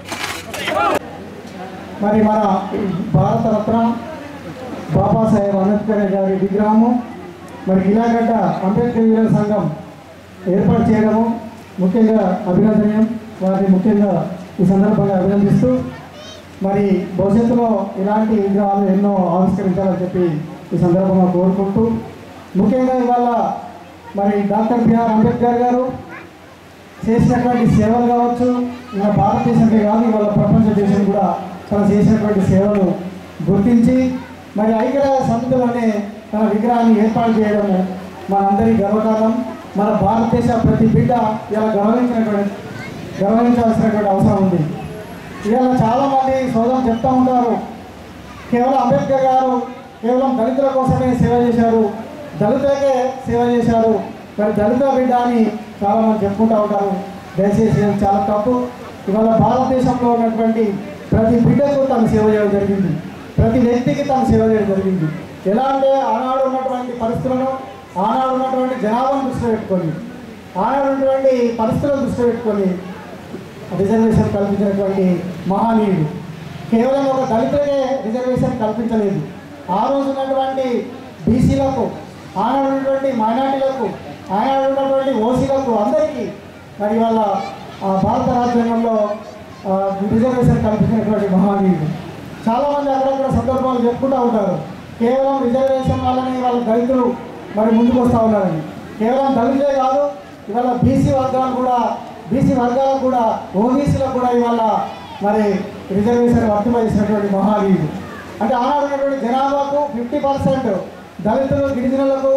మరి మన భారతరత్న బాబాసాహెబ్ అంబేద్కర్ గారి విగ్రహము మరి గిలాగడ్డ అంబేద్కర్ విగ్రహ సంఘం ఏర్పాటు చేయడము ముఖ్యంగా అభినందనీయం వారిని ముఖ్యంగా ఈ సందర్భంగా అభినందిస్తూ మరి భవిష్యత్తులో ఇలాంటి విగ్రహాలు ఎన్నో ఆవిష్కరించాలని చెప్పి ఈ సందర్భంగా కోరుకుంటూ ముఖ్యంగా ఇవాళ మరి డాక్టర్ బిఆర్ అంబేద్కర్ గారు చేసినటువంటి సేవలు కావచ్చు మన భారతదేశంకే కాదు ఇవాళ ప్రపంచ దేశం కూడా తను చేసినటువంటి సేవలు గుర్తించి మరి ఐక్యరాజ్య సమితిలోనే తన విగ్రహాన్ని ఏర్పాటు చేయడం మనందరి గర్వకారణం మన భారతదేశ ప్రతి బిడ్డ ఇలా గౌరవించినటువంటి గౌరవించాల్సినటువంటి అవసరం ఉంది ఇవాళ చాలామంది సోదరులు చెప్తా ఉంటారు కేవలం అంబేద్కర్ గారు కేవలం దళితుల కోసమే సేవ చేశారు దళితులకే సేవ చేశారు మరి దళిత బిడ్డ అని చాలామంది చెప్పుకుంటూ ఉంటారు దయచేసి ఇది చాలా తప్పు ఇవాళ భారతదేశంలో ఉన్నటువంటి ప్రతి బిడ్డకు తను సేవ చేయడం జరిగింది ప్రతి వ్యక్తికి తను సేవ చేయడం జరిగింది ఎలా అంటే ఆనాడు ఉన్నటువంటి పరిస్థితులను ఆనాడు ఉన్నటువంటి జనాభాను దృష్టిలో పెట్టుకొని ఆనాడు ఉన్నటువంటి పరిస్థితులను దృష్టిలో పెట్టుకొని రిజర్వేషన్ కల్పించినటువంటి మహానీయుడు కేవలం ఒక దళితులకే రిజర్వేషన్ కల్పించలేదు ఆ రోజు ఉన్నటువంటి బీసీలకు ఆనాడు ఉన్నటువంటి మైనార్టీలకు ఆనాడు ఉన్నటువంటి ఓసీలకు అందరికీ మరి వాళ్ళ భారత రాజ్యాంగంలో ఆ, రిజర్వేషన్ కల్పించినటువంటి మహానీయుడు చాలామంది అక్కడక్కడ సందర్భాలు చెప్పుకుంటూ ఉంటారు కేవలం రిజర్వేషన్ వల్లనే వాళ్ళ దళితులు మరి ముందుకు వస్తూ ఉన్నారని కేవలం దళితులే కాదు ఇవాళ బీసీ వర్గాలు కూడా బీసీ వర్గాలకు కూడా ఓబీసీలకు కూడా ఇవాళ మరి రిజర్వేషన్ వర్తింపజేసినటువంటి మహానీయుడు అంటే ఆనాడు ఉన్నటువంటి జనాభాకు ఫిఫ్టీ పర్సెంట్ దళితులు గిరిజనులకు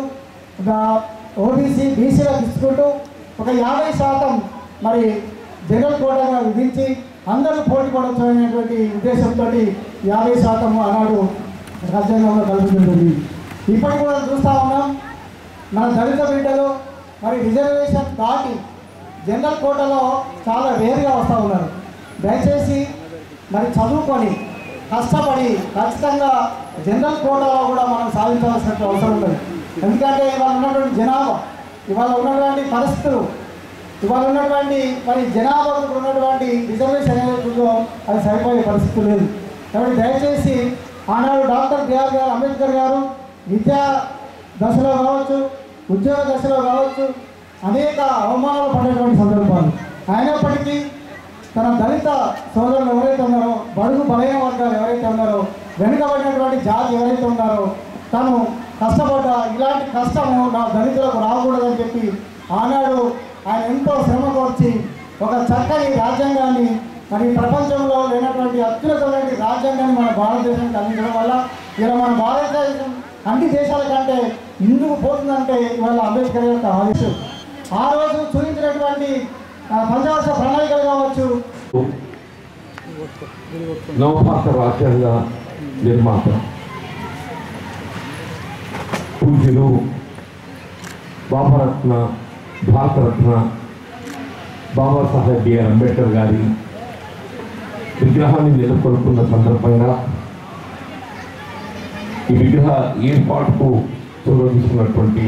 ఓబీసీ బీసీలకు ఇచ్చుకుంటూ ఒక యాభై శాతం మరి జనరల్ కోటాగా విధించి అందరూ పోటీ పడవచ్చు అనేటువంటి ఉద్దేశంతో యాభై శాతం ఆనాడు రాజ్యాంగంలో కల్పించబడింది ఇప్పటికి కూడా చూస్తూ ఉన్నాం మన దళిత బిడ్డలు మరి రిజర్వేషన్ దాటి జనరల్ కోటాలో చాలా రేరుగా వస్తూ ఉన్నారు దయచేసి మరి చదువుకొని కష్టపడి ఖచ్చితంగా జనరల్ కోటాలో కూడా మనం సాధించవలసిన అవసరం ఉంది ఎందుకంటే ఇవాళ ఉన్నటువంటి జనాభా ఇవాళ ఉన్నటువంటి పరిస్థితులు ఇవాళ ఉన్నటువంటి మరి జనాభాకు ఉన్నటువంటి రిజర్వేషన్ ఏదైతుందో అది సరిపోయే పరిస్థితి లేదు కాబట్టి దయచేసి ఆనాడు డాక్టర్ బిఆర్ గారు అంబేద్కర్ గారు విద్యా దశలో కావచ్చు ఉద్యోగ దశలో కావచ్చు అనేక అవమానాలు పడేటువంటి సందర్భాలు అయినప్పటికీ తన దళిత సోదరులు ఎవరైతే ఉన్నారో బడుగు బలైన వర్గాలు ఎవరైతే ఉన్నారో వెనుకబడినటువంటి జాతి ఎవరైతే ఉన్నారో తను కష్టపడ్డ ఇలాంటి కష్టము నా దళితులకు రాకూడదని చెప్పి ఆనాడు ఆయన ఎంతో శ్రమ కోర్చి ఒక చక్కని రాజ్యాంగాన్ని మరి ప్రపంచంలో లేనటువంటి అత్యున్నతమైన రాజ్యాంగాన్ని మన భారతదేశానికి అందించడం వల్ల ఇలా మన భారతదేశం అన్ని దేశాల కంటే ఇందుకు పోతుందంటే ఇవాళ అంబేద్కర్ యొక్క ఆదేశం ఆ రోజు చూపించినటువంటి ఆ, పంచవర్ష ప్రణాళికలు కావచ్చు నవభారత రాజ్యాంగ నిర్మాత పూజ్యులు బాబారత్న భారతరత్న బాబాసాహెబ్ బిఆర్ అంబేద్కర్ గారి విగ్రహాన్ని నెలకొల్పున్న సందర్భంగా ఈ విగ్రహ ఏర్పాటుకు చొరవ తీసుకున్నటువంటి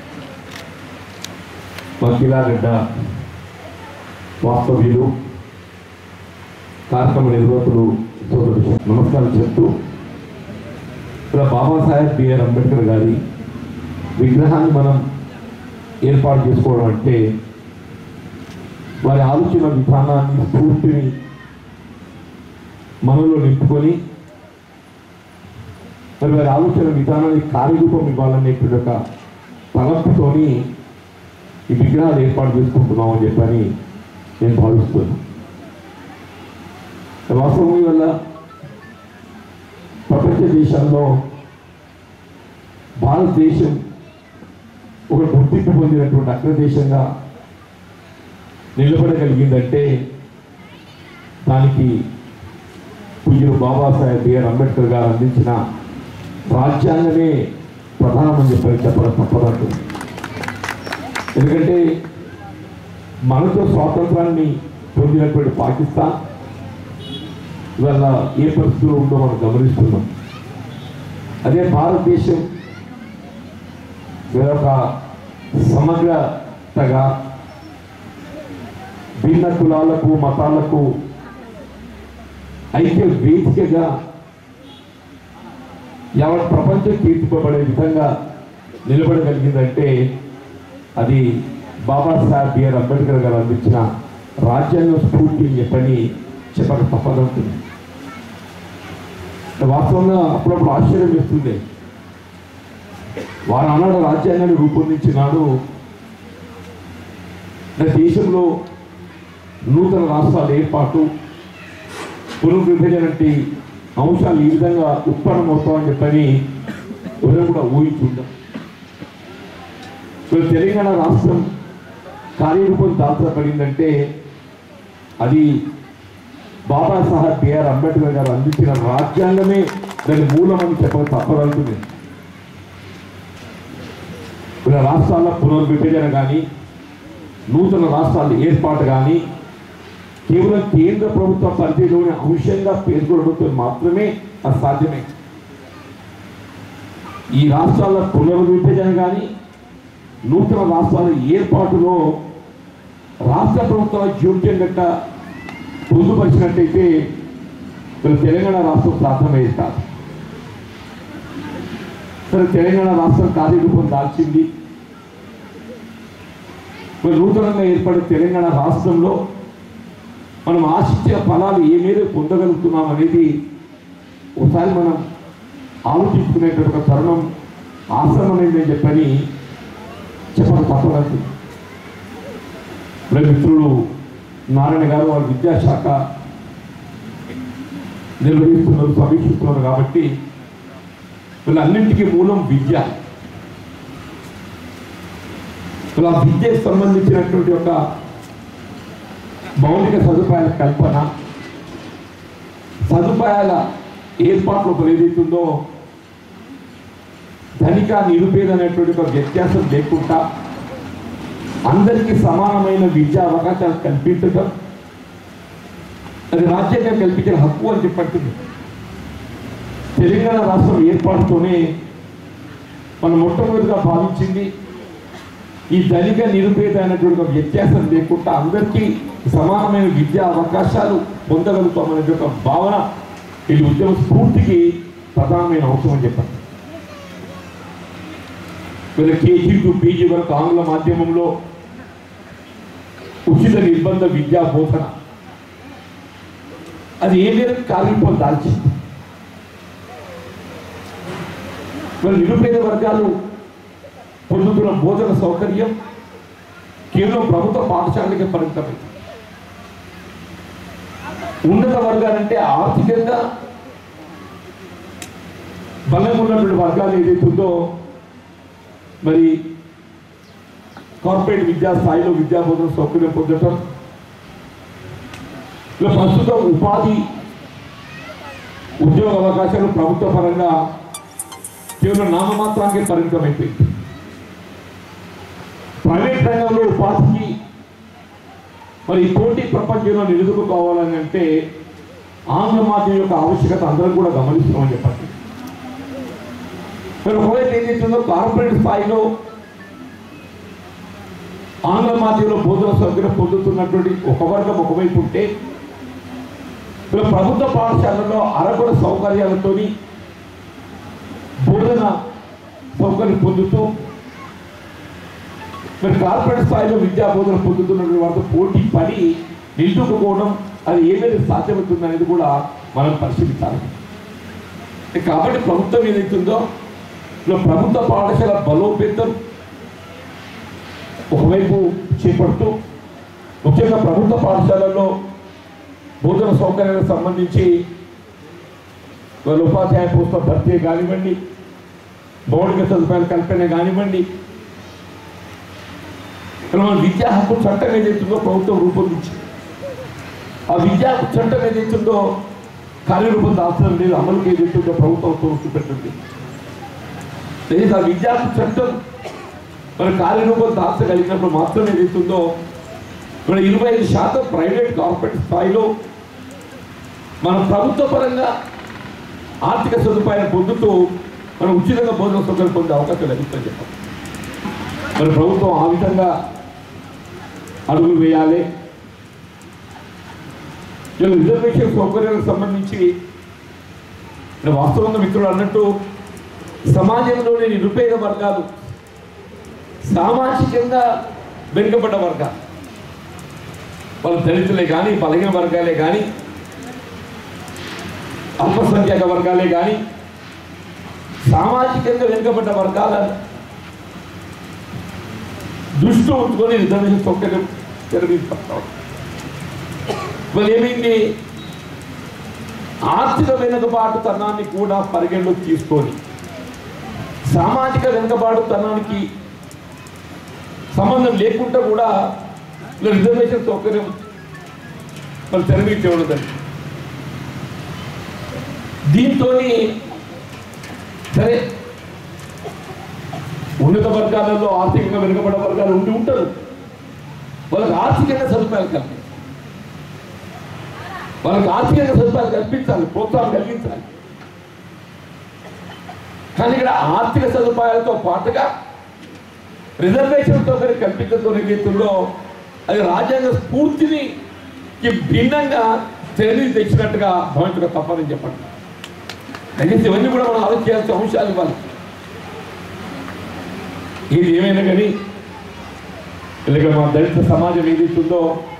మా కిలాగడ్డ వాస్తవ్యులు కార్యక్రమ నిర్వాహకులు సోదరుడు నమస్కారం చెప్తూ ఇక్కడ బాబాసాహెబ్ బిఆర్ అంబేద్కర్ గారి విగ్రహాన్ని మనం ఏర్పాటు చేసుకోవడం అంటే వారి ఆలోచన విధానాన్ని స్ఫూర్తిని మనలో నింపుకొని మరి వారి ఆలోచన విధానానికి కార్యరూపం ఇవ్వాలనేటువంటి ఒక తలంపుతోని ఈ విగ్రహాలు ఏర్పాటు చేసుకుంటున్నామని చెప్పని నేను భావిస్తున్నాను వాస్తవం వల్ల ప్రపంచ దేశాల్లో భారతదేశం ఒక గుర్తింపు పొందినటువంటి అగ్రదేశంగా నిలబడగలిగిందంటే దానికి పూజ్యులు బాబాసాహెబ్ బిఆర్ అంబేద్కర్ గారు అందించిన రాజ్యాంగమే ప్రధానమని చెప్పని చెప్పడం తప్పదంటూ ఎందుకంటే మనతో స్వాతంత్రాన్ని పొందినటువంటి పాకిస్తాన్ ఇవాళ ఏ పరిస్థితుల్లో ఉందో మనం గమనిస్తున్నాం అదే భారతదేశం వేరొక సమగ్రతగా భిన్న కులాలకు మతాలకు ఐక్య వేదికగా యావత్ ప్రపంచం కీర్తిపబడే విధంగా నిలబడగలిగిందంటే అది బాబాసాహెబ్ బిఆర్ అంబేద్కర్ గారు అందించిన రాజ్యాంగ స్ఫూర్తి అని చెప్పని చెప్పక తప్పదంటుంది వాస్తవంగా అప్పుడప్పుడు ఆశ్చర్యం వేస్తుంది వారు అన్నాడు రాజ్యాంగాన్ని రూపొందించినాడు నా దేశంలో నూతన రాష్ట్రాల ఏర్పాటు పునర్విభజన వంటి అంశాలు ఈ విధంగా ఉత్పన్నమవుతామని చెప్పని ఎవరు కూడా ఊహించుంటాం ఇప్పుడు తెలంగాణ రాష్ట్రం కార్యరూపం దాల్చబడిందంటే అది బాబాసాహెబ్ బిఆర్ అంబేద్కర్ గారు అందించిన రాజ్యాంగమే దాని మూలమని చెప్పక తప్పదవుతుంది ఇలా రాష్ట్రాల పునర్విభజన కానీ నూతన రాష్ట్రాల ఏర్పాటు కానీ కేవలం కేంద్ర ప్రభుత్వ పరిధిలోని అంశంగా పేర్కొనడంతో మాత్రమే అది సాధ్యమే ఈ రాష్ట్రాల పునర్విభజన కానీ నూతన రాష్ట్రాల ఏర్పాటులో రాష్ట్ర ప్రభుత్వాల జోక్యం గట్ట పొందుపరిచినట్టయితే మరి తెలంగాణ రాష్ట్రం సాధ్యమయ్యేది కాదు సరే తెలంగాణ రాష్ట్రం కార్యరూపం దాల్చింది మరి నూతనంగా ఏర్పడే తెలంగాణ రాష్ట్రంలో మనం ఆశించే ఫలాలు ఏ మేరకు పొందగలుగుతున్నాం అనేది ఒకసారి మనం ఆలోచించుకునేటువంటి ఒక తరుణం ఆశ్రమమైందని చెప్పని చెప్పక తప్పదు ఇప్పుడు మిత్రులు నారాయణ గారు వాళ్ళ విద్యాశాఖ నిర్వహిస్తున్నారు సమీక్షిస్తున్నారు కాబట్టి వీళ్ళన్నింటికీ మూలం విద్య ఇలా విద్యకు సంబంధించినటువంటి ఒక మౌలిక సదుపాయాల కల్పన సదుపాయాల ఏర్పాట్లు ఒకరు ఏదైతుందో ధనిక నిరుపేద అనేటువంటి ఒక వ్యత్యాసం లేకుండా అందరికీ సమానమైన విద్యా అవకాశాలు కల్పించడం అది రాజ్యాంగం కల్పించిన హక్కు అని చెప్పంటుంది తెలంగాణ రాష్ట్రం ఏర్పాటుతోనే మనం మొట్టమొదటిగా భావించింది ఈ ధనిక నిరుపేద అనేటువంటి ఒక వ్యత్యాసం లేకుండా అందరికీ సమానమైన విద్యా అవకాశాలు పొందగలుగుతామనే ఒక భావన ఇది ఉద్యమ స్ఫూర్తికి ప్రధానమైన అంశం అని చెప్పారు వీళ్ళ కేజీ టు పీజీ వరకు ఆంగ్ల మాధ్యమంలో ఉచిత నిర్బంధ విద్యా బోధన అది ఏ మేరకు కార్యరూపం దాల్చింది మరి నిరుపేద వర్గాలు పొందుతున్న బోధన సౌకర్యం కేవలం ప్రభుత్వ పాఠశాలకే పరిమితమైంది ఉన్నత వర్గాలంటే ఆర్థికంగా బలంగా ఉన్నటువంటి వర్గాలు ఏదైతుందో మరి కార్పొరేట్ విద్యా స్థాయిలో విద్యా బోధన సౌకర్యం పొందటం ఇలా ప్రస్తుతం ఉపాధి ఉద్యోగ అవకాశాలు ప్రభుత్వ పరంగా కేవలం నామమాత్రానికి పరిమితమైపోయింది ప్రైవేట్ రంగంలో ఉపాధికి మరి ఈ పోటీ ప్రపంచంలో నిలుదుకోవాలని అంటే ఆంగ్ల మాధ్యమం యొక్క ఆవశ్యకత అందరం కూడా గమనిస్తున్నామని చెప్పండి మరి ఒకవైపు ఏదైతుందో కార్పొరేట్ స్థాయిలో ఆంగ్ల మాధ్యమంలో బోధన సౌకర్యం పొందుతున్నటువంటి ఒక వర్గం ఒకవైపు ఉంటే ఇలా ప్రభుత్వ పాఠశాలలో అరకొర సౌకర్యాలతోని బోధన సౌకర్యం పొందుతూ మరి కార్పొరేట్ స్థాయిలో విద్యా బోధన పొందుతున్నటువంటి వారితో పోటీ పడి నిలుపుకోవడం అది ఏమేమి సాధ్యమవుతుంది అనేది కూడా మనం పరిశీలించాలి కాబట్టి ప్రభుత్వం ఏదైతుందో ఇలా ప్రభుత్వ పాఠశాల బలోపేతం ఒకవైపు చేపడుతూ ముఖ్యంగా ప్రభుత్వ పాఠశాలల్లో బోధన సౌకర్యాలకు సంబంధించి వాళ్ళ ఉపాధ్యాయ పోస్టుల భర్తీ కానివ్వండి మౌలిక సదుపాయాల కల్పన కానివ్వండి ఇక్కడ మన విద్యా హక్కు చట్టం ఏదైతుందో ప్రభుత్వం రూపొందించింది ఆ విద్యా హక్కు చట్టం ఏదైతుందో కార్యరూపం దాల్చడం లేదు అమలుకి ఏదైతుందో ప్రభుత్వం చూపెట్టింది లేదు ఆ విద్యా హక్కు చట్టం మన కార్యరూపం దాల్చగలిగినప్పుడు మాత్రం ఏదైతుందో మన ఇరవై ఐదు శాతం ప్రైవేట్ కార్పొరేట్ స్థాయిలో మన ప్రభుత్వ పరంగా ఆర్థిక సదుపాయాన్ని పొందుతూ మనం ఉచితంగా భోజన సౌకర్యం పొందే అవకాశం లభిస్తుందని చెప్పాలి మరి ప్రభుత్వం ఆ విధంగా అడుగులు వేయాలి ఇలా రిజర్వేషన్ సౌకర్యాలకు సంబంధించి ఇక్కడ వాస్తవంగా మిత్రులు అన్నట్టు సమాజంలోని నిరుపేద వర్గాలు సామాజికంగా వెనుకబడ్డ వర్గాలు వాళ్ళు దళితులే కానీ బలహీన వర్గాలే కానీ అల్పసంఖ్యాక వర్గాలే కానీ సామాజికంగా వెనుకబడ్డ వర్గాల దృష్టిలో ఉంచుకొని రిజర్వేషన్ సౌకర్యం తెరవేసుకుంటాం మరి ఏమైంది ఆర్థిక వెనుకబాటుతనాన్ని కూడా పరిగణలోకి తీసుకొని సామాజిక వెనుకబాటుతనానికి సంబంధం లేకుండా కూడా ఇలా రిజర్వేషన్ సౌకర్యం మరి తెరవించకూడదండి దీంతో సరే ఉన్నత వర్గాలలో ఆర్థికంగా వెనుకబడ్డ వర్గాలు ఉండి ఉంటారు వాళ్ళకి ఆర్థికంగా సదుపాయాలు కల్పించాలి వాళ్ళకి ఆర్థికంగా సదుపాయాలు కల్పించాలి ప్రోత్సాహం కలిగించాలి కానీ ఇక్కడ ఆర్థిక సదుపాయాలతో పాటుగా రిజర్వేషన్ సౌకర్యం కల్పించడంతో ఏదైతుందో అది రాజ్యాంగ స్ఫూర్తిని కి భిన్నంగా తెలివి తెచ్చినట్టుగా భావించక తప్పదని చెప్పండి దయచేసి ఇవన్నీ కూడా మనం ఆలోచించాల్సిన అంశాలు ఇవ్వాలి ఇది ఏమైనా కానీ ఇలాగ మా దళిత సమాజం ఏదైతుందో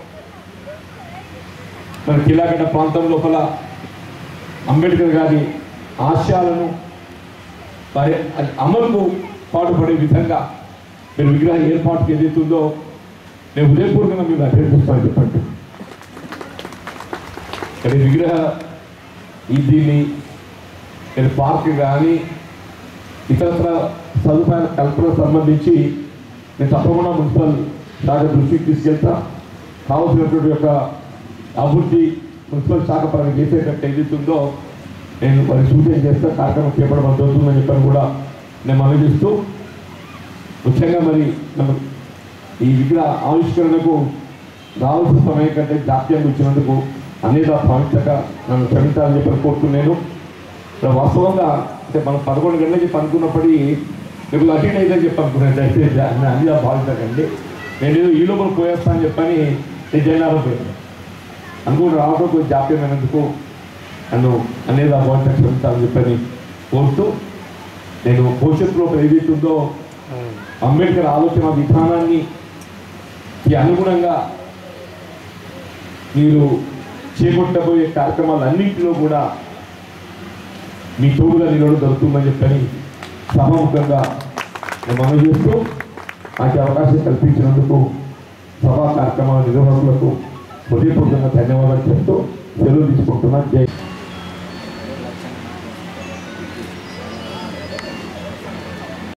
మన కిలాగడ్డ ప్రాంతం లోపల అంబేద్కర్ గారి ఆశయాలను వారి అమలుకు పాటుపడే విధంగా మీరు విగ్రహ ఏర్పాటుకి ఏదైతుందో నేను హృదయపూర్వకంగా మీరు అభ్యర్థిస్తాను చెప్పండి ఇక్కడ ఈ విగ్రహ ఈ దీన్ని నేను పార్క్ కానీ ఇతరత్ర సదుపాయాల కల్పనకు సంబంధించి నేను తప్పకుండా మున్సిపల్ శాఖ దృష్టికి తీసుకెళ్తా కావాల్సినటువంటి యొక్క అభివృద్ధి మున్సిపల్ శాఖ పరంగా చేసేటట్టు ఏదైతుందో నేను వారి సూచన చేస్తా కార్యక్రమం చేపడం అవుతుందని చెప్పని కూడా నేను మనవిస్తూ ముఖ్యంగా మరి మనం ఈ విగ్రహ ఆవిష్కరణకు రావాల్సిన సమయం కంటే జాప్యం ఇచ్చినందుకు అనేక భావించక నన్ను క్షమించాలని చెప్పి కోరుతున్నాను ఇక్కడ వాస్తవంగా అంటే మనం పదకొండు గంటలకి పనుకున్నప్పటి మీకు అటెండ్ అయితే చెప్పి అనుకున్నాను దయచేసి అన్ని అన్ని భావించకండి నేను ఏదో ఈ లోపల పోయేస్తా అని చెప్పని నేను జైనారం పోయాను అనుకుంటూ రావడం కొంచెం జాప్యమైనందుకు నన్ను అనేది భావించక క్షమించాలని చెప్పని కోరుతూ నేను భవిష్యత్తులో ఏదైతుందో అంబేద్కర్ ఆలోచన విధానాన్ని ఈ అనుగుణంగా మీరు చేపట్టబోయే కార్యక్రమాలన్నింటిలో కూడా మీ తోడుగా నిలవడం జరుగుతుందని చెప్పని సభాముఖంగా నేను మనం చేస్తూ నాకు అవకాశం కల్పించినందుకు సభా కార్యక్రమాల నిర్వాహకులకు హృదయపూర్వకంగా ధన్యవాదాలు చెప్తూ సెలవు తీసుకుంటున్నాను జై